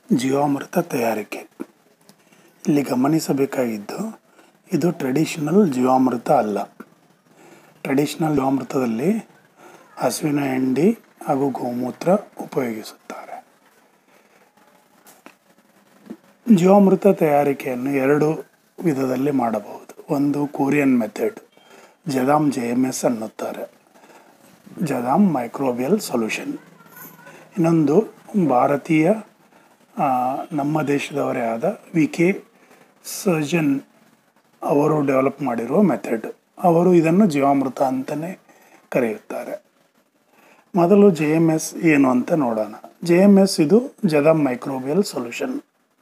ಜೀವಾಮೃತ ತಯಾರಿಕೆ ಇಲ್ಲಿ ಗಮನಿಸಬೇಕಾಗಿದ್ದು ಇದು ಟ್ರೆಡಿಷನಲ್ ಜೀವಾಮೃತ ಅಲ್ಲ ಟ್ರೆಡಿಷನಲ್ ಜೀವಾಮೃತದಲ್ಲಿ ಹಸುವಿನ ಹಿಂಡಿ ಹಾಗೂ ಗೋಮೂತ್ರ ಉಪಯೋಗಿಸುತ್ತಾರೆ ಜೀವಾಮೃತ ತಯಾರಿಕೆಯನ್ನು ಎರಡು ವಿಧದಲ್ಲಿ ಮಾಡಬಹುದು ಒಂದು Korean method Jadam J M S ಅನ್ನುತ್ತಾರೆ ಜದಾಮ್ ಮೈಕ್ರೋಬಿಯಲ್ ಸೊಲ್ಯೂಷನ್ ಇನ್ನೊಂದು ಭಾರತೀಯ ಆ, ನಮ್ಮ ದೇಶದವರೇ ಆದ ವಿ ಕೆ ಸರ್ಜನ್ ಅವರು ಡೆವಲಪ್ ಮಾಡಿರುವ ಮೆಥಡ್ ಅವರು ಇದನ್ನು ಜೀವಾಮೃತ ಅಂತಲೇ ಕರೆಯುತ್ತಾರೆ ಮೊದಲು ಜೆ ಎಮ್ ಎಸ್ ಏನು ಅಂತ ನೋಡೋಣ ಜೆ ಎಮ್ ಎಸ್ ಇದು Jadam microbial solution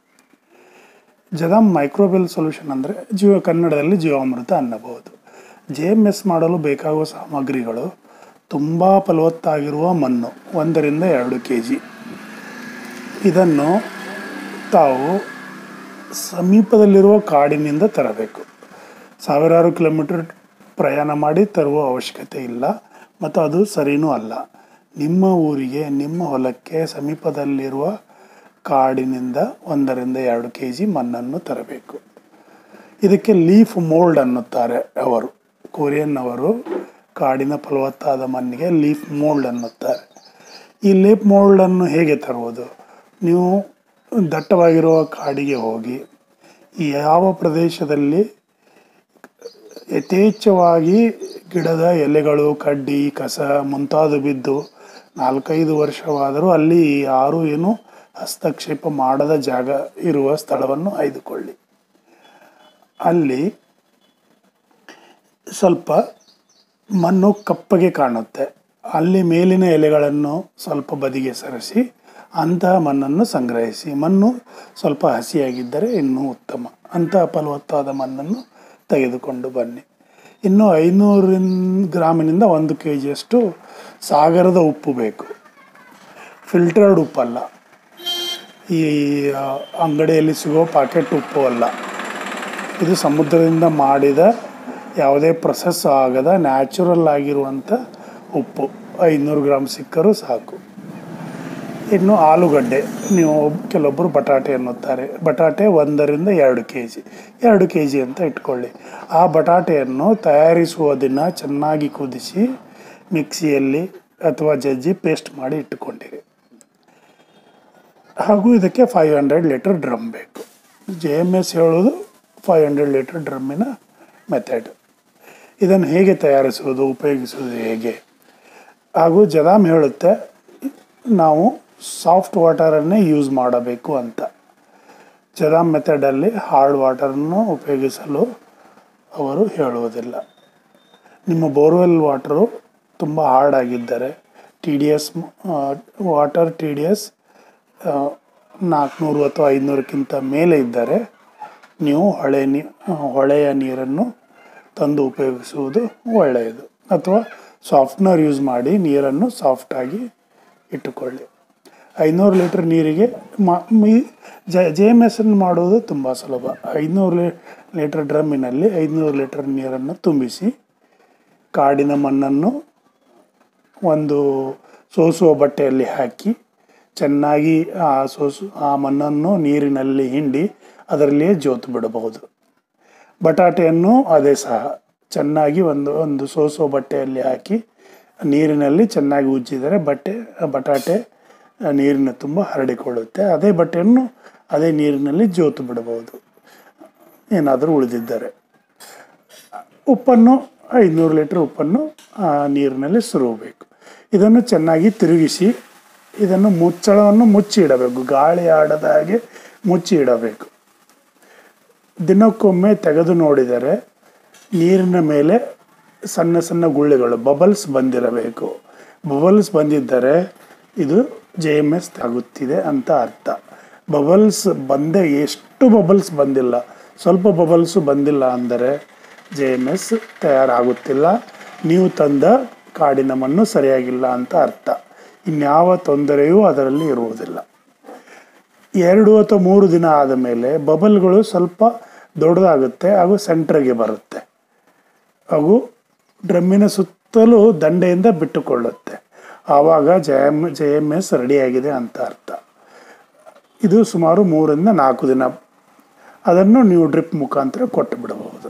Jadam microbial solution ಅಂದರೆ ಜೀವ ಕನ್ನಡದಲ್ಲಿ ಜೀವಾಮೃತ ಅನ್ನಬಹುದು ಜೆ ಎಮ್ ಎಸ್ ಮಾಡಲು ಬೇಕಾಗುವ ಸಾಮಗ್ರಿಗಳು ತುಂಬ ಫಲವತ್ತಾಗಿರುವ ಮಣ್ಣು ಒಂದರಿಂದ ಎರಡು ಕೆ ಜಿ ಇದನ್ನು ತಾವು ಸಮೀಪದಲ್ಲಿರುವ ಕಾಡಿನಿಂದ ತರಬೇಕು ಸಾವಿರಾರು ಕಿಲೋಮೀಟರ್ ಪ್ರಯಾಣ ಮಾಡಿ ತರುವ ಅವಶ್ಯಕತೆ ಇಲ್ಲ ಮತ್ತು ಅದು ಸರಿನೂ ಅಲ್ಲ ನಿಮ್ಮ ಊರಿಗೆ ನಿಮ್ಮ ಹೊಲಕ್ಕೆ ಸಮೀಪದಲ್ಲಿರುವ ಕಾಡಿನಿಂದ ಒಂದರಿಂದ ಎರಡು ಕೆ ಜಿ ಮಣ್ಣನ್ನು ತರಬೇಕು ಇದಕ್ಕೆ ಲೀಫ್ ಮೋಲ್ಡ್ ಅನ್ನುತ್ತಾರೆ ಅವರು ಕೊರಿಯನ್ ಅವರು ಕಾಡಿನ ಫಲವತ್ತಾದ ಮಣ್ಣಿಗೆ ಲೀಫ್ ಮೋಲ್ಡ್ ಅನ್ನುತ್ತಾರೆ ಈ ಲೀಫ್ ಮೋಲ್ಡನ್ನು ಹೇಗೆ ತರುವುದು ನೀವು ದಟ್ಟವಾಗಿರುವ ಕಾಡಿಗೆ ಹೋಗಿ ಯಾವ ಪ್ರದೇಶದಲ್ಲಿ ಯಥೇಚ್ಛವಾಗಿ ಗಿಡದ ಎಲೆಗಳು ಕಡ್ಡಿ ಕಸ ಮುಂತಾದ ಬಿದ್ದು ನಾಲ್ಕೈದು ವರ್ಷವಾದರೂ ಅಲ್ಲಿ ಯಾರೂ ಏನು ಹಸ್ತಕ್ಷೇಪ ಮಾಡದ ಜಾಗ ಇರುವ ಸ್ಥಳವನ್ನು ಆಯ್ದುಕೊಳ್ಳಿ ಅಲ್ಲಿ ಸ್ವಲ್ಪ ಮಣ್ಣು ಕಪ್ಪಗೆ ಕಾಣುತ್ತೆ ಅಲ್ಲಿ ಮೇಲಿನ ಎಲೆಗಳನ್ನು ಸ್ವಲ್ಪ ಬದಿಗೆ ಸರಿಸಿ ಅಂತಹ ಮಣ್ಣನ್ನು ಸಂಗ್ರಹಿಸಿ ಮಣ್ಣು ಸ್ವಲ್ಪ ಹಸಿಯಾಗಿದ್ದರೆ ಇನ್ನೂ ಉತ್ತಮ ಅಂತಹ ಫಲವತ್ತಾದ ಮಣ್ಣನ್ನು ತೆಗೆದುಕೊಂಡು ಬನ್ನಿ ಇನ್ನು ಐನೂರು ಗ್ರಾಮಿನಿಂದ ಒಂದು ಕೆ ಜಿಯಷ್ಟು ಸಾಗರದ ಉಪ್ಪು ಬೇಕು ಫಿಲ್ಟರ್ಡ್ ಉಪ್ಪಲ್ಲ ಈ ಆ, ಅಂಗಡಿಯಲ್ಲಿ ಸಿಗೋ ಪಾಕೆಟ್ ಉಪ್ಪು ಅಲ್ಲ ಇದು ಸಮುದ್ರದಿಂದ ಮಾಡಿದ ಯಾವುದೇ ಪ್ರೊಸೆಸ್ ಆಗದ ನ್ಯಾಚುರಲ್ ಆಗಿರುವಂಥ ಉಪ್ಪು ಐನೂರು ಗ್ರಾಮ್ ಸಿಕ್ಕರೂ ಸಾಕು ಇನ್ನು ಆಲೂಗಡ್ಡೆ ನೀವು ಕೆಲವೊಬ್ಬರು ಬಟಾಟೆ ಅನ್ನುತ್ತಾರೆ ಬಟಾಟೆ ಒಂದರಿಂದ ಎರಡು ಕೆ ಜಿ ಎರಡು ಕೆ ಜಿ ಅಂತ ಇಟ್ಕೊಳ್ಳಿ ಆ ಬಟಾಟೆಯನ್ನು ತಯಾರಿಸುವ ದಿನ ಚೆನ್ನಾಗಿ ಕುದಿಸಿ ಮಿಕ್ಸಿಯಲ್ಲಿ ಅಥವಾ ಜಜ್ಜಿ ಪೇಸ್ಟ್ ಮಾಡಿ ಇಟ್ಟುಕೊಂಡಿರಿ ಹಾಗೂ ಇದಕ್ಕೆ ಫೈವ್ ಹಂಡ್ರೆಡ್ ಲೀಟರ್ ಡ್ರಮ್ ಬೇಕು ಜೆ ಎಮ್ ಎಸ್ ಹೇಳೋದು ಫೈವ್ ಹಂಡ್ರೆಡ್ ಲೀಟರ್ ಡ್ರಮ್ಮಿನ ಮೆಥಡ್ ಇದನ್ನು ಹೇಗೆ ತಯಾರಿಸುವುದು ಉಪಯೋಗಿಸುವುದು ಹೇಗೆ ಹಾಗೂ ಜದಾಮ್ ಹೇಳುತ್ತೆ ನಾವು ಸಾಫ್ಟ್ ವಾಟರನ್ನೇ ಯೂಸ್ ಮಾಡಬೇಕು ಅಂತ ಜದಾಮ್ ಮೆಥಡಲ್ಲಿ ಹಾರ್ಡ್ ವಾಟರನ್ನು ಉಪಯೋಗಿಸಲು ಅವರು ಹೇಳುವುದಿಲ್ಲ ನಿಮ್ಮ ಬೋರ್ವೆಲ್ ವಾಟರು ತುಂಬ ಹಾರ್ಡ್ ಆಗಿದ್ದರೆ T D S water T D S ನಾಲ್ಕುನೂರು ಅಥವಾ ಐನೂರಕ್ಕಿಂತ ಮೇಲೆ ಇದ್ದರೆ ನೀವು ಹೊಳೆ ನೀ ಹೊಳೆಯ ನೀರನ್ನು ತಂದು ಉಪಯೋಗಿಸುವುದು ಒಳ್ಳೆಯದು ಅಥವಾ ಸಾಫ್ಟ್ನರ್ ಯೂಸ್ ಮಾಡಿ ನೀರನ್ನು ಸಾಫ್ಟಾಗಿ ಇಟ್ಟುಕೊಳ್ಳಿ ಐನೂರು ಲೀಟ್ರ್ ನೀರಿಗೆ ಮ ಮೀ ಜ ಜೆ ಎಮ್ ಎಸ್ ಅನ್ನು ಮಾಡುವುದು ತುಂಬ ಸುಲಭ ಐನೂರು ಲೀ ಲೀಟ್ರ್ ಡ್ರಮ್ಮಿನಲ್ಲಿ ಐನೂರು ಲೀಟರ್ ನೀರನ್ನು ತುಂಬಿಸಿ ಕಾಡಿನ ಮಣ್ಣನ್ನು ಒಂದು ಸೋಸುವ ಬಟ್ಟೆಯಲ್ಲಿ ಹಾಕಿ ಚೆನ್ನಾಗಿ ಆ ಸೋಸು ಆ ಮಣ್ಣನ್ನು ನೀರಿನಲ್ಲಿ ಹಿಂಡಿ ಅದರಲ್ಲಿಯೇ ಜೋತು ಬಿಡಬಹುದು ಬಟಾಟೆಯನ್ನು ಅದೇ ಸಹ ಚೆನ್ನಾಗಿ ಒಂದು ಒಂದು ಸೋಸುವ ಬಟ್ಟೆಯಲ್ಲಿ ಹಾಕಿ ನೀರಿನಲ್ಲಿ ಚೆನ್ನಾಗಿ ಉಜ್ಜಿದರೆ ಬಟ್ಟೆ ಬಟಾಟೆ ನೀರಿನ ತುಂಬ ಹರಡಿಕೊಳ್ಳುತ್ತೆ ಅದೇ ಬಟ್ಟೆಯನ್ನು ಅದೇ ನೀರಿನಲ್ಲಿ ಜೋತು ಬಿಡಬಹುದು ಏನಾದರೂ ಉಳಿದಿದ್ದರೆ ಉಪ್ಪನ್ನು ಐನೂರು ಲೀಟ್ರ್ ಉಪ್ಪನ್ನು ಆ ನೀರಿನಲ್ಲಿ ಸುರುವಬೇಕು ಇದನ್ನು ಚೆನ್ನಾಗಿ ತಿರುಗಿಸಿ ಇದನ್ನು ಮುಚ್ಚಳವನ್ನು ಮುಚ್ಚಿ ಇಡಬೇಕು ಗಾಳಿ ಆಡದ ಹಾಗೆ ಮುಚ್ಚಿ ಇಡಬೇಕು ದಿನಕ್ಕೊಮ್ಮೆ ತೆಗೆದು ನೋಡಿದರೆ ನೀರಿನ ಮೇಲೆ ಸಣ್ಣ ಸಣ್ಣ ಗುಳ್ಳೆಗಳು ಬಬಲ್ಸ್ ಬಂದಿರಬೇಕು ಬಬಲ್ಸ್ ಬಂದಿದ್ದರೆ ಇದು ಜೆ ಎಮ್ ಎಸ್ ಆಗುತ್ತಿದೆ ಅಂತ ಅರ್ಥ ಬಬಲ್ಸ್ ಬಂದೇ ಎಷ್ಟು ಬಬಲ್ಸ್ ಬಂದಿಲ್ಲ ಸ್ವಲ್ಪ ಬಬಲ್ಸು ಬಂದಿಲ್ಲ ಅಂದರೆ ಜೆ ಎಮ್ ಎಸ್ ತಯಾರಾಗುತ್ತಿಲ್ಲ ನೀವು ತಂದ ಕಾಡಿನ ಮಣ್ಣು ಸರಿಯಾಗಿಲ್ಲ ಅಂತ ಅರ್ಥ ಇನ್ಯಾವ ತೊಂದರೆಯೂ ಅದರಲ್ಲಿ ಇರುವುದಿಲ್ಲ ಎರಡು ಅಥವಾ ಮೂರು ದಿನ ಆದ ಮೇಲೆ ಬಬಲ್ಗಳು ಸ್ವಲ್ಪ ದೊಡ್ಡದಾಗುತ್ತೆ ಹಾಗೂ ಸೆಂಟ್ರಿಗೆ ಬರುತ್ತೆ ಹಾಗೂ ಡ್ರಮ್ಮಿನ ಸುತ್ತಲೂ ದಂಡೆಯಿಂದ ಬಿಟ್ಟುಕೊಳ್ಳುತ್ತೆ ಆವಾಗ J M J M S ರೆಡಿಯಾಗಿದೆ ಅಂತ ಅರ್ಥ ಇದು ಸುಮಾರು ಮೂರರಿಂದ ನಾಲ್ಕು ದಿನ ಅದನ್ನು ನೀವು ಡ್ರಿಪ್ ಮುಖಾಂತರ ಕೊಟ್ಟು ಬಿಡಬಹುದು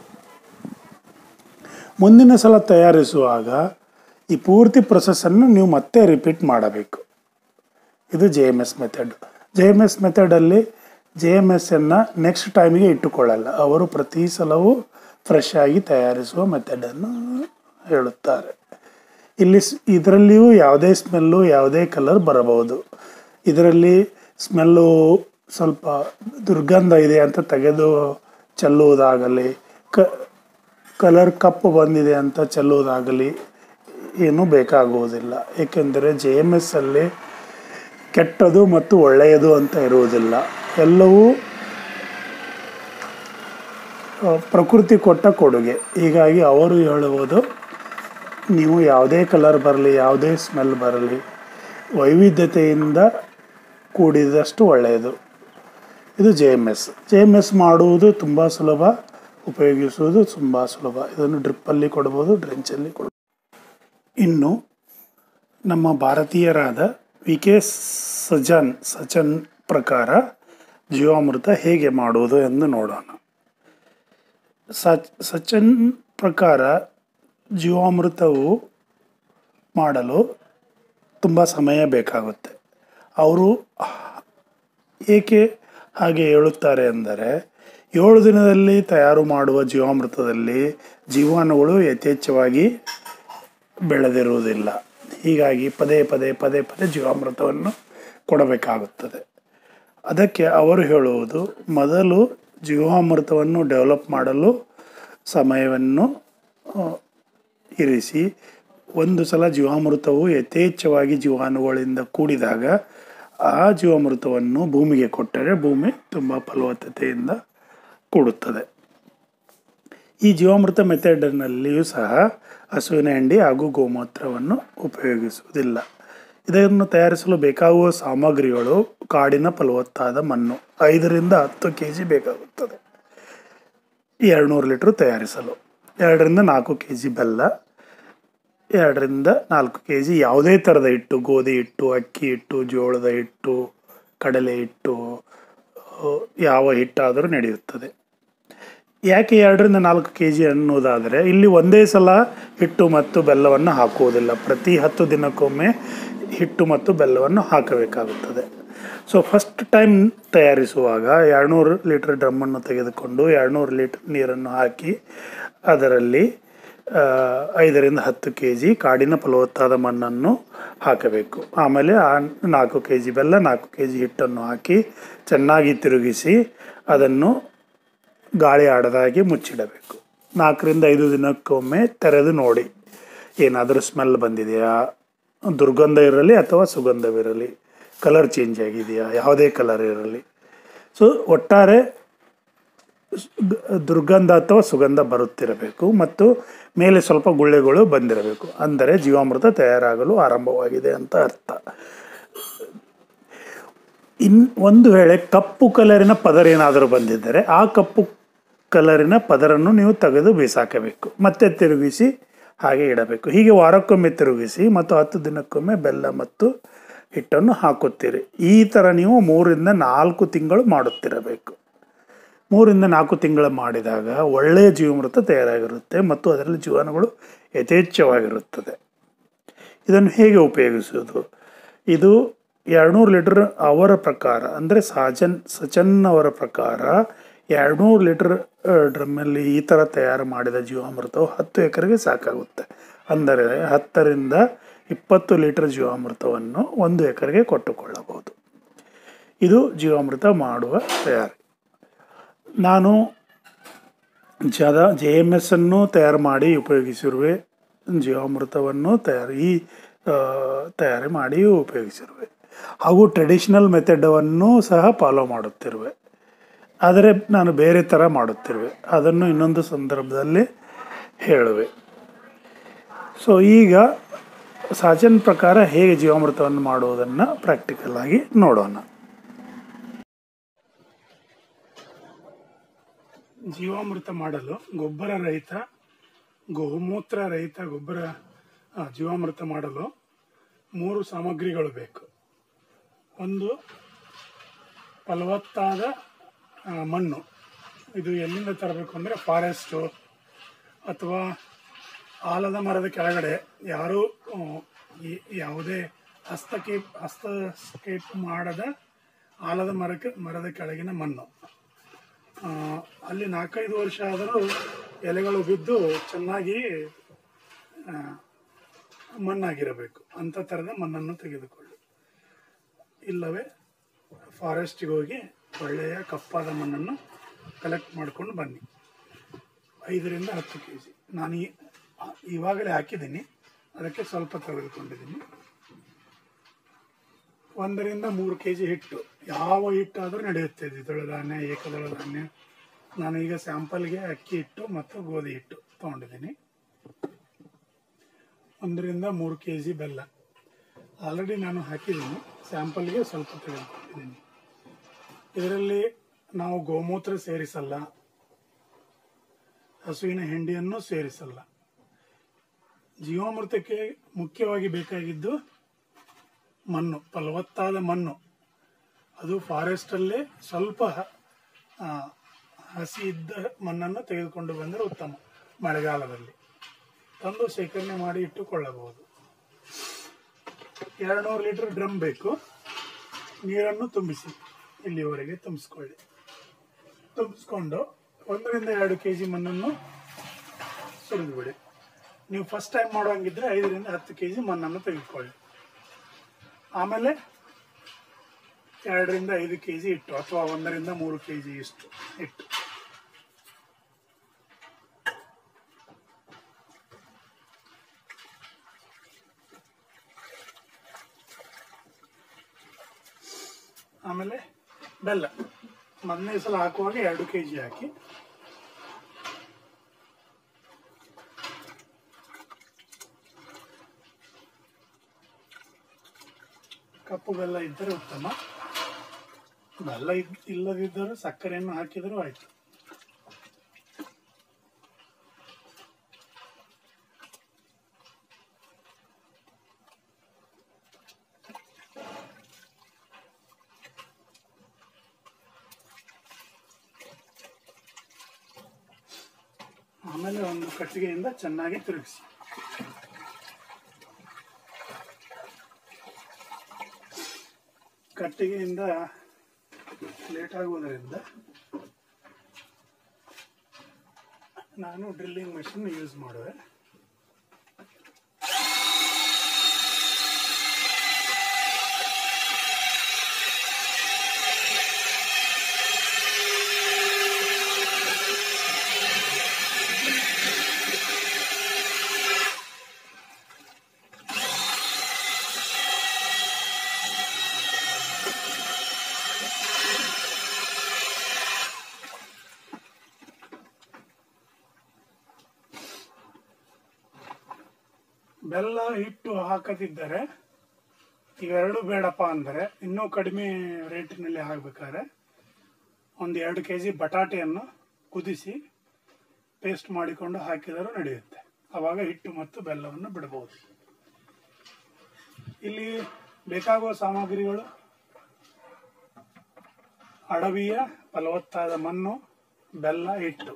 ಮುಂದಿನ ಸಲ ತಯಾರಿಸುವಾಗ ಈ ಪೂರ್ತಿ ಪ್ರೊಸೆಸನ್ನು ನೀವು ಮತ್ತೆ ರಿಪೀಟ್ ಮಾಡಬೇಕು ಇದು J M S method J M S ಮೆಥಡಲ್ಲಿ ಜೆ ಎಮ್ ಎಸ್ಸನ್ನು ನೆಕ್ಸ್ಟ್ ಟೈಮಿಗೆ ಇಟ್ಟುಕೊಳ್ಳಲ್ಲ ಅವರು ಪ್ರತಿ ಸಲವೂ ಫ್ರೆಶ್ ಆಗಿ ತಯಾರಿಸುವ ಮೆಥಡನ್ನು ಹೇಳುತ್ತಾರೆ ಇಲ್ಲಿ ಸ್- ಇದರಲ್ಲಿಯೂ ಯಾವುದೇ ಸ್ಮೆಲ್ಲು ಯಾವುದೇ ಕಲರ್ ಬರಬಹುದು ಇದರಲ್ಲಿ ಸ್ಮೆಲ್ಲು ಸ್ವಲ್ಪ ದುರ್ಗಂಧ ಇದೆ ಅಂತ ತೆಗೆದು ಚೆಲ್ಲುವುದಾಗಲಿ ಕ ಕಲರ್ ಕಪ್ಪು ಬಂದಿದೆ ಅಂತ ಚೆಲ್ಲುವುದಾಗಲಿ ಏನೂ ಬೇಕಾಗುವುದಿಲ್ಲ ಏಕೆಂದರೆ ಜೆ ಎಮ್ ಎಸ್ ಅಲ್ಲಿ ಕೆಟ್ಟದು ಮತ್ತು ಒಳ್ಳೆಯದು ಅಂತ ಇರುವುದಿಲ್ಲ ಎಲ್ಲವೂ ಆ, ಪ್ರಕೃತಿ ಕೊಟ್ಟ ಕೊಡುಗೆ ಹೀಗಾಗಿ ಅವರು ಹೇಳುವುದು ನೀವು ಯಾವುದೇ ಕಲರ್ ಬರಲಿ ಯಾವುದೇ ಸ್ಮೆಲ್ ಬರಲಿ ವೈವಿಧ್ಯತೆಯಿಂದ ಕೂಡಿದಷ್ಟು ಒಳ್ಳೆಯದು ಇದು J M S J M S ಮಾಡುವುದು ತುಂಬ ಸುಲಭ ಉಪಯೋಗಿಸುವುದು ತುಂಬ ಸುಲಭ ಇದನ್ನು ಡ್ರಿಪ್ಪಲ್ಲಿ ಕೊಡ್ಬೋದು ಡ್ರೆಂಚಲ್ಲಿ ಕೊಡ್ಬೋದು ಇನ್ನು ನಮ್ಮ ಭಾರತೀಯರಾದ ವಿ ಕೆ ಸಜನ್ ಸಚನ್ ಪ್ರಕಾರ ಜೀವಾಮೃತ ಹೇಗೆ ಮಾಡುವುದು ಎಂದು ನೋಡೋಣ ಸಚ್ ಸಚನ್ ಪ್ರಕಾರ ಜೀವಾಮೃತವು ಮಾಡಲು ತುಂಬ ಸಮಯ ಬೇಕಾಗುತ್ತೆ ಅವರು ಏಕೆ ಹಾಗೆ ಹೇಳುತ್ತಾರೆ ಎಂದರೆ ಏಳು ದಿನದಲ್ಲಿ ತಯಾರು ಮಾಡುವ ಜೀವಾಮೃತದಲ್ಲಿ ಜೀವಾಣುಗಳು ಯಥೇಚ್ಛವಾಗಿ ಬೆಳೆದಿರುವುದಿಲ್ಲ ಹೀಗಾಗಿ ಪದೇ ಪದೇ ಪದೇ ಪದೇ ಜೀವಾಮೃತವನ್ನು ಕೊಡಬೇಕಾಗುತ್ತದೆ ಅದಕ್ಕೆ ಅವರು ಹೇಳುವುದು ಮೊದಲು ಜೀವಾಮೃತವನ್ನು ಡೆವಲಪ್ ಮಾಡಲು ಸಮಯವನ್ನು ಆ, ಇರಿಸಿ ಒಂದು ಸಲ ಜೀವಾಮೃತವು ಯಥೇಚ್ಛವಾಗಿ ಜೀವಾಣುಗಳಿಂದ ಕೂಡಿದಾಗ ಆ ಜೀವಾಮೃತವನ್ನು ಭೂಮಿಗೆ ಕೊಟ್ಟರೆ ಭೂಮಿ ತುಂಬ ಫಲವತ್ತತೆಯಿಂದ ಕೂಡುತ್ತದೆ ಈ ಜೀವಾಮೃತ ಮೆಥಡ್ನಲ್ಲಿಯೂ ಸಹ ಹಸುವಿನ ಹಿಂಡಿ ಹಾಗೂ ಗೋಮೂತ್ರವನ್ನು ಉಪಯೋಗಿಸುವುದಿಲ್ಲ ಇದನ್ನು ತಯಾರಿಸಲು ಬೇಕಾಗುವ ಸಾಮಗ್ರಿಗಳು ಕಾಡಿನ ಫಲವತ್ತಾದ ಮಣ್ಣು ಐದರಿಂದ ಹತ್ತು ಕೆ ಜಿ ಬೇಕಾಗುತ್ತದೆ ಎರಡುನೂರು ಲೀಟ್ರ್ ತಯಾರಿಸಲು ಎರಡರಿಂದ ನಾಲ್ಕು ಕೆ ಜಿ ಬೆಲ್ಲ ಎರಡರಿಂದ ನಾಲ್ಕು ಕೆ ಜಿ ಯಾವುದೇ ಥರದ ಹಿಟ್ಟು ಗೋಧಿ ಹಿಟ್ಟು ಅಕ್ಕಿ ಹಿಟ್ಟು ಜೋಳದ ಹಿಟ್ಟು ಕಡಲೆ ಹಿಟ್ಟು ಆ, ಯಾವ ಹಿಟ್ಟಾದರೂ ನಡೆಯುತ್ತದೆ ಯಾಕೆ ಎರಡರಿಂದ ನಾಲ್ಕು ಕೆ ಜಿ ಅನ್ನೋದಾದರೆ ಇಲ್ಲಿ ಒಂದೇ ಸಲ ಹಿಟ್ಟು ಮತ್ತು ಬೆಲ್ಲವನ್ನು ಹಾಕುವುದಿಲ್ಲ ಪ್ರತಿ ಹತ್ತು ದಿನಕ್ಕೊಮ್ಮೆ ಹಿಟ್ಟು ಮತ್ತು ಬೆಲ್ಲವನ್ನು ಹಾಕಬೇಕಾಗುತ್ತದೆ ಸೊ ಫಸ್ಟ್ ಟೈಮ್ ತಯಾರಿಸುವಾಗ ಎರಡುನೂರು ಲೀಟರ್ ಡ್ರಮ್ಮನ್ನು ತೆಗೆದುಕೊಂಡು ಎರಡುನೂರು ಲೀಟರ್ ನೀರನ್ನು ಹಾಕಿ ಅದರಲ್ಲಿ ಆ, ಐದರಿಂದ ಹತ್ತು ಕೆ ಜಿ ಕಾಡಿನ ಫಲವತ್ತಾದ ಮಣ್ಣನ್ನು ಹಾಕಬೇಕು ಆಮೇಲೆ ಆ ನಾಲ್ಕು ಕೆ ಜಿ ಬೆಲ್ಲ ನಾಲ್ಕು ಕೆ ಜಿ ಹಿಟ್ಟನ್ನು ಹಾಕಿ ಚೆನ್ನಾಗಿ ತಿರುಗಿಸಿ ಅದನ್ನು ಗಾಳಿ ಆಡದಾಗಿ ಮುಚ್ಚಿಡಬೇಕು ನಾಲ್ಕರಿಂದ ಐದು ದಿನಕ್ಕೊಮ್ಮೆ ತೆರೆದು ನೋಡಿ ಏನಾದರೂ ಸ್ಮೆಲ್ ಬಂದಿದೆಯಾ ದುರ್ಗಂಧ ಇರಲಿ ಅಥವಾ ಸುಗಂಧವಿರಲಿ ಕಲರ್ ಚೇಂಜ್ ಆಗಿದೆಯಾ ಯಾವುದೇ ಕಲರ್ ಇರಲಿ ಸೊ ಒಟ್ಟಾರೆ ಸ್- ಗ- ದುರ್ಗಂಧ ಅಥವಾ ಸುಗಂಧ ಬರುತ್ತಿರಬೇಕು ಮತ್ತು ಮೇಲೆ ಸ್ವಲ್ಪ ಗುಳ್ಳೆಗಳು ಬಂದಿರಬೇಕು ಅಂದರೆ ಜೀವಾಮೃತ ತಯಾರಾಗಲು ಆರಂಭವಾಗಿದೆ ಅಂತ ಅರ್ಥ ಇನ್ ಒಂದು ವೇಳೆ ಕಪ್ಪು ಕಲರಿನ ಪದರ ಏನಾದರೂ ಬಂದಿದ್ದರೆ ಆ ಕಪ್ಪು ಕಲರಿನ ಪದರನ್ನು ನೀವು ತೆಗೆದು ಬಿಸಾಕಬೇಕು ಮತ್ತೆ ತಿರುಗಿಸಿ ಹಾಗೆ ಇಡಬೇಕು ಹೀಗೆ ವಾರಕ್ಕೊಮ್ಮೆ ತಿರುಗಿಸಿ ಮತ್ತು ಹತ್ತು ದಿನಕ್ಕೊಮ್ಮೆ ಬೆಲ್ಲ ಮತ್ತು ಹಿಟ್ಟನ್ನು ಹಾಕುತ್ತೀರಿ ಈ ಥರ ನೀವು ಮೂರಿಂದ ನಾಲ್ಕು ತಿಂಗಳು ಮಾಡುತ್ತಿರಬೇಕು ಮೂರಿಂದ ನಾಲ್ಕು ತಿಂಗಳು ಮಾಡಿದಾಗ ಒಳ್ಳೆಯ ಜೀವಾಮೃತ ತಯಾರಾಗಿರುತ್ತೆ ಮತ್ತು ಅದರಲ್ಲಿ ಜೀವಾಣುಗಳು ಯಥೇಚ್ಛವಾಗಿರುತ್ತದೆ ಇದನ್ನು ಹೇಗೆ ಉಪಯೋಗಿಸುವುದು ಇದು ಎರಡುನೂರು ಲೀಟರ್ ಅವರ ಪ್ರಕಾರ ಅಂದರೆ ಸಾಜನ್ ಸಚನ್ ಅವರ ಪ್ರಕಾರ ಎರಡುನೂರು ಲೀಟರ್ ಡ್ರಮ್ಮಲ್ಲಿ ಈ ಥರ ತಯಾರು ಮಾಡಿದ ಜೀವಾಮೃತವು ಹತ್ತು ಎಕರೆಗೆ ಸಾಕಾಗುತ್ತೆ ಅಂದರೆ ಹತ್ತರಿಂದ ಇಪ್ಪತ್ತು ಲೀಟರ್ ಜೀವಾಮೃತವನ್ನು ಒಂದು ಎಕರೆಗೆ ಕೊಟ್ಟುಕೊಳ್ಳಬಹುದು ಇದು ಜೀವಾಮೃತ ಮಾಡುವ ತಯಾರಿ ನಾನು ಜದ ಜೆ ಎಮ್ ಎಸ್ ಅನ್ನು ತಯಾರು ಮಾಡಿ ಉಪಯೋಗಿಸಿರುವೆ ಜೀವಾಮೃತವನ್ನು ತಯಾರಿ ಈ ಆ, ತಯಾರಿ ಮಾಡಿ ಉಪಯೋಗಿಸಿರುವೆ ಹಾಗೂ ಟ್ರೆಡಿಷನಲ್ ಮೆಥಡವನ್ನು ಸಹ ಫಾಲೋ ಮಾಡುತ್ತಿರುವೆ ಆದರೆ ನಾನು ಬೇರೆ ಥರ ಮಾಡುತ್ತಿರುವೆ ಅದನ್ನು ಇನ್ನೊಂದು ಸಂದರ್ಭದಲ್ಲಿ ಹೇಳುವೆ ಸೊ ಈಗ ಸಾಜನ್ ಪ್ರಕಾರ ಹೇಗೆ ಜೀವಾಮೃತವನ್ನು ಮಾಡುವುದನ್ನು ಪ್ರಾಕ್ಟಿಕಲ್ ಆಗಿ ನೋಡೋಣ ಜೀವಾಮೃತ ಮಾಡಲು ಗೊಬ್ಬರ ರಹಿತ ಗೋಮೂತ್ರ ರಹಿತ ಗೊಬ್ಬರ ಆ, ಜೀವಾಮೃತ ಮಾಡಲು ಮೂರು ಸಾಮಗ್ರಿಗಳು ಬೇಕು ಒಂದು ಫಲವತ್ತಾದ ಆ, ಮಣ್ಣು ಇದು ಎಲ್ಲಿಂದ ತರಬೇಕು ಅಂದರೆ ಫಾರೆಸ್ಟು ಅಥವಾ ಆಲದ ಮರದ ಕೆಳಗಡೆ ಯಾರೂ ಆ, ಈ- ಯಾವುದೇ ಹಸ್ತಕ್ಷೇಪ್ ಹಸ್ತಕ್ಷೇಪ ಮಾಡದ ಆಲದ ಮರಕ್ಕೆ ಮರದ ಕೆಳಗಿನ ಮಣ್ಣು ಆ, ಅಲ್ಲಿ ನಾಲ್ಕೈದು ವರ್ಷ ಆದರೂ ಎಲೆಗಳು ಬಿದ್ದು ಚೆನ್ನಾಗಿ ಆ, ಮಣ್ಣಾಗಿರಬೇಕು ಅಂಥ ಥರದ ಮಣ್ಣನ್ನು ತೆಗೆದುಕೊಳ್ಳಿ ಇಲ್ಲವೇ ಫಾರೆಸ್ಟಿಗೆ ಹೋಗಿ ಒಳ್ಳೆಯ ಕಪ್ಪಾದ ಮಣ್ಣನ್ನು ಕಲೆಕ್ಟ್ ಮಾಡ್ಕೊಂಡು ಬನ್ನಿ ಐದರಿಂದ ಹತ್ತು ಕೆ ಜಿ ನಾನು ಈ- ಇವಾಗಲೇ ಹಾಕಿದ್ದೀನಿ ಅದಕ್ಕೆ ಸ್ವಲ್ಪ ತೆಗೆದುಕೊಂಡಿದ್ದೀನಿ ಒಂದರಿಂದ ಮೂರು ಕೆ ಜಿ ಹಿಟ್ಟು ಯಾವ ಹಿಟ್ಟಾದರೂ ನಡೆಯುತ್ತೆ ದ್ವಿದಳ ಧಾನ್ಯ ಏಕದಳ ಧಾನ್ಯ ನಾನು ಈಗ ಸ್ಯಾಂಪಲ್ಗೆ ಅಕ್ಕಿ ಹಿಟ್ಟು ಮತ್ತು ಗೋಧಿ ಹಿಟ್ಟು ತೊಗೊಂಡಿದ್ದೀನಿ ಒಂದರಿಂದ ಮೂರು ಕೆ ಜಿ ಬೆಲ್ಲ ಆಲ್ರೆಡಿ ನಾನು ಹಾಕಿದ್ದೀನಿ ಸ್ಯಾಂಪಲ್ಗೆ ಸ್ವಲ್ಪ ತೆಗೆದುಕೊಂಡಿದ್ದೀನಿ ಇದರಲ್ಲಿ ನಾವು ಗೋಮೂತ್ರ ಸೇರಿಸಲ್ಲ ಹಸುವಿನ ಹಿಂಡಿಯನ್ನು ಸೇರಿಸಲ್ಲ ಜೀವಾಮೃತಕ್ಕೆ ಮುಖ್ಯವಾಗಿ ಬೇಕಾಗಿದ್ದು ಮಣ್ಣು ಫಲವತ್ತಾದ ಮಣ್ಣು ಅದು ಫಾರೆಸ್ಟಲ್ಲೇ ಸ್ವಲ್ಪ ಆ, ಹಸಿ ಇದ್ದ ಮಣ್ಣನ್ನು ತೆಗೆದುಕೊಂಡು ಬಂದರೆ ಉತ್ತಮ ಮಳೆಗಾಲದಲ್ಲಿ ತಂದು ಶೇಖರಣೆ ಮಾಡಿ ಇಟ್ಟುಕೊಳ್ಳಬಹುದು ಎರಡು ನೂರು ಲೀಟರ್ ಡ್ರಮ್ ಬೇಕು ನೀರನ್ನು ತುಂಬಿಸಿ ಇಲ್ಲಿವರೆಗೆ ತುಂಬಿಸ್ಕೊಳ್ಳಿ ತುಂಬಿಸ್ಕೊಂಡು ಒಂದರಿಂದ ಎರಡು ಕೆ ಜಿ ಮಣ್ಣನ್ನು ಸುರಿದು ಬಿಡಿ ನೀವು ಫಸ್ಟ್ ಟೈಮ್ ಮಾಡೋಂಗಿದ್ರೆ ಐದರಿಂದ ಹತ್ತು ಕೆ ಜಿ ಮಣ್ಣನ್ನು ತೆಗೆದುಕೊಳ್ಳಿ ಆಮೇಲೆ ಎರಡರಿಂದ ಐದು ಕೆ ಜಿ ಇಟ್ಟು ಅಥವಾ ಒಂದರಿಂದ ಮೂರು ಕೆ ಜಿ ಇಷ್ಟು ಇಟ್ಟು ಆಮೇಲೆ ಬೆಲ್ಲ ಮೊದಲನೇ ಸಲ ಹಾಕುವಾಗ ಎರಡು ಕೆ ಜಿ ಹಾಕಿ ಕಪ್ಪು ಬೆಲ್ಲ ಇದ್ದರೆ ಉತ್ತಮ ಬೆಲ್ಲ ಇದ್ ಇಲ್ಲದಿದ್ದರೂ ಸಕ್ಕರೆಯನ್ನು ಹಾಕಿದರೂ ಆಯ್ತು ಆಮೇಲೆ ಒಂದು ಕಟ್ಟಿಗೆಯಿಂದ ಚೆನ್ನಾಗಿ ತಿರುಗಿಸಿ ಕಟ್ಟಿಗೆಯಿಂದ ಲೇಟ್ ಆಗುವುದರಿಂದ ನಾನು ಡ್ರಿಲ್ಲಿಂಗ್ ಮಷಿನ್ ಯೂಸ್ ಮಾಡುವೆ ಬೆಲ್ಲ ಹಿಟ್ಟು ಹಾಕದಿದ್ದರೆ ಇವೆರಡು ಬೇಡಪ್ಪ ಅಂದರೆ ಇನ್ನೂ ಕಡಿಮೆ ರೇಟಿನಲ್ಲಿ ಆಗಬೇಕಾದ್ರೆ ಒಂದು ಎರಡು ಕೆ ಜಿ ಬಟಾಟೆಯನ್ನು ಕುದಿಸಿ ಪೇಸ್ಟ್ ಮಾಡಿಕೊಂಡು ಹಾಕಿದರೂ ನಡೆಯುತ್ತೆ ಆವಾಗ ಹಿಟ್ಟು ಮತ್ತು ಬೆಲ್ಲವನ್ನು ಬಿಡಬಹುದು ಇಲ್ಲಿ ಬೇಕಾಗುವ ಸಾಮಗ್ರಿಗಳು ಅಡವಿಯ ಫಲವತ್ತಾದ ಮಣ್ಣು ಬೆಲ್ಲ ಹಿಟ್ಟು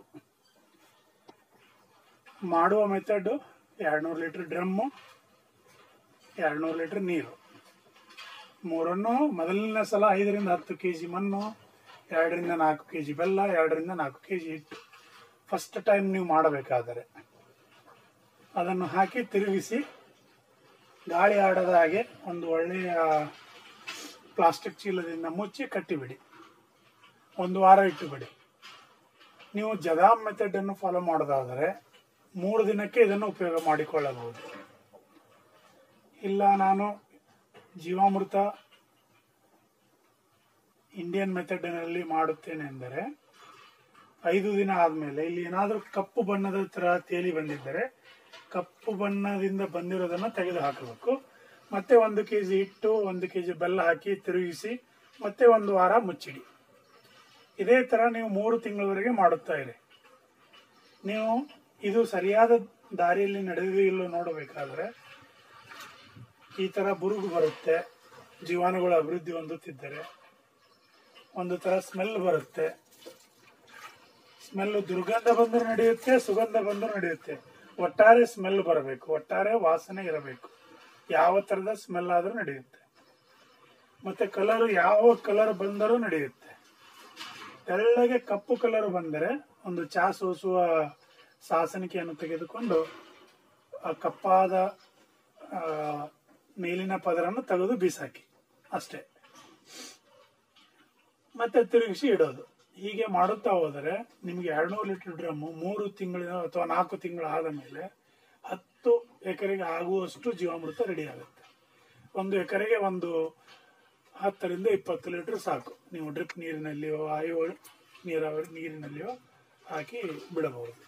ಮಾಡುವ ಮೆಥಡು ಎರಡ್ನೂರು ಲೀಟ್ರ್ ಡ್ರಮ್ಮು ಎರಡ್ನೂರು ಲೀಟ್ರ್ ನೀರು ಮೂರನ್ನು ಮೊದಲನೇ ಸಲ ಐದರಿಂದ ಹತ್ತು ಕೆ ಜಿ ಮಣ್ಣು ಎರಡರಿಂದ ನಾಲ್ಕು ಕೆ ಜಿ ಬೆಲ್ಲ ಎರಡರಿಂದ ನಾಲ್ಕು ಕೆ ಜಿ ಹಿಟ್ಟು ಫಸ್ಟ್ ಟೈಮ್ ನೀವು ಮಾಡಬೇಕಾದರೆ ಅದನ್ನು ಹಾಕಿ ತಿರುಗಿಸಿ ಗಾಳಿ ಆಡದ ಹಾಗೆ ಒಂದು ಒಳ್ಳೆಯ ಪ್ಲಾಸ್ಟಿಕ್ ಚೀಲದಿಂದ ಮುಚ್ಚಿ ಕಟ್ಟಿಬಿಡಿ ಒಂದು ವಾರ ಇಟ್ಟುಬಿಡಿ ನೀವು ಜದಾಮ್ ಮೆಥಡನ್ನು ಫಾಲೋ ಮಾಡೋದಾದರೆ ಮೂರು ದಿನಕ್ಕೆ ಇದನ್ನು ಉಪಯೋಗ ಮಾಡಿಕೊಳ್ಳಬಹುದು ಇಲ್ಲ ನಾನು ಜೀವಾಮೃತ ಇಂಡಿಯನ್ ಮೆಥಡಿನಲ್ಲಿ ಮಾಡುತ್ತೇನೆ ಎಂದರೆ ಐದು ದಿನ ಆದಮೇಲೆ ಇಲ್ಲಿ ಏನಾದರೂ ಕಪ್ಪು ಬಣ್ಣದ ಥರ ತೇಲಿ ಬಂದಿದ್ದರೆ ಕಪ್ಪು ಬಣ್ಣದಿಂದ ಬಂದಿರೋದನ್ನು ತೆಗೆದು ಹಾಕಬೇಕು ಮತ್ತೆ ಒಂದು ಕೆ ಜಿ ಹಿಟ್ಟು ಒಂದು ಕೆ ಜಿ ಬೆಲ್ಲ ಹಾಕಿ ತಿರುಗಿಸಿ ಮತ್ತೆ ಒಂದು ವಾರ ಮುಚ್ಚಿಡಿ ಇದೇ ಥರ ನೀವು ಮೂರು ತಿಂಗಳವರೆಗೆ ಮಾಡುತ್ತಾ ಇರಿ ನೀವು ಇದು ಸರಿಯಾದ ದಾರಿಯಲ್ಲಿ ನಡೆದಿದೆಯೋ ಇಲ್ಲೋ ನೋಡಬೇಕಾದ್ರೆ ಈ ಥರ ಬುರುಗು ಬರುತ್ತೆ ಜೀವಾಣುಗಳು ಅಭಿವೃದ್ಧಿ ಹೊಂದುತ್ತಿದ್ದರೆ ಒಂದು ತರ ಸ್ಮೆಲ್ ಬರುತ್ತೆ ಸ್ಮೆಲ್ ದುರ್ಗಂಧ ಬಂದರೂ ನಡೆಯುತ್ತೆ ಸುಗಂಧ ಬಂದರೂ ನಡೆಯುತ್ತೆ ಒಟ್ಟಾರೆ ಸ್ಮೆಲ್ ಬರಬೇಕು ಒಟ್ಟಾರೆ ವಾಸನೆ ಇರಬೇಕು ಯಾವ ತರದ ಸ್ಮೆಲ್ ಆದ್ರೂ ನಡೆಯುತ್ತೆ ಮತ್ತೆ ಕಲರ್ ಯಾವ ಕಲರ್ ಬಂದರೂ ನಡೆಯುತ್ತೆ ತೆಳ್ಳಗೆ ಕಪ್ಪು ಕಲರ್ ಬಂದರೆ ಒಂದು ಚಾ ಸೋಸುವ ಸಾಸನಿಕೆಯನ್ನು ತೆಗೆದುಕೊಂಡು ಆ ಕಪ್ಪಾದ ಆ, ಮೇಲಿನ ಪದರನ್ನು ತೆಗೆದು ಬೀಸಾಕಿ ಅಷ್ಟೇ ಮತ್ತೆ ತಿರುಗಿಸಿ ಇಡೋದು ಹೀಗೆ ಮಾಡುತ್ತಾ ಹೋದರೆ ನಿಮಗೆ ಎರಡ್ನೂರು ಲೀಟರ್ ಡ್ರಮ್ಮು ಮೂರು ತಿಂಗಳಿನ ಅಥವಾ ನಾಲ್ಕು ತಿಂಗಳು ಆದ ಮೇಲೆ ಹತ್ತು ಎಕರೆಗೆ ಆಗುವಷ್ಟು ಜೀವಾಮೃತ ರೆಡಿ ಆಗುತ್ತೆ ಒಂದು ಎಕರೆಗೆ ಒಂದು ಹತ್ತರಿಂದ ಇಪ್ಪತ್ತು ಲೀಟರ್ ಸಾಕು ನೀವು ಡ್ರಿಪ್ ನೀರಿನಲ್ಲಿಯೋ ಆಯೋ ನೀರಾವರಿ ನೀರಿನಲ್ಲಿಯೋ ಹಾಕಿ ಬಿಡಬಹುದು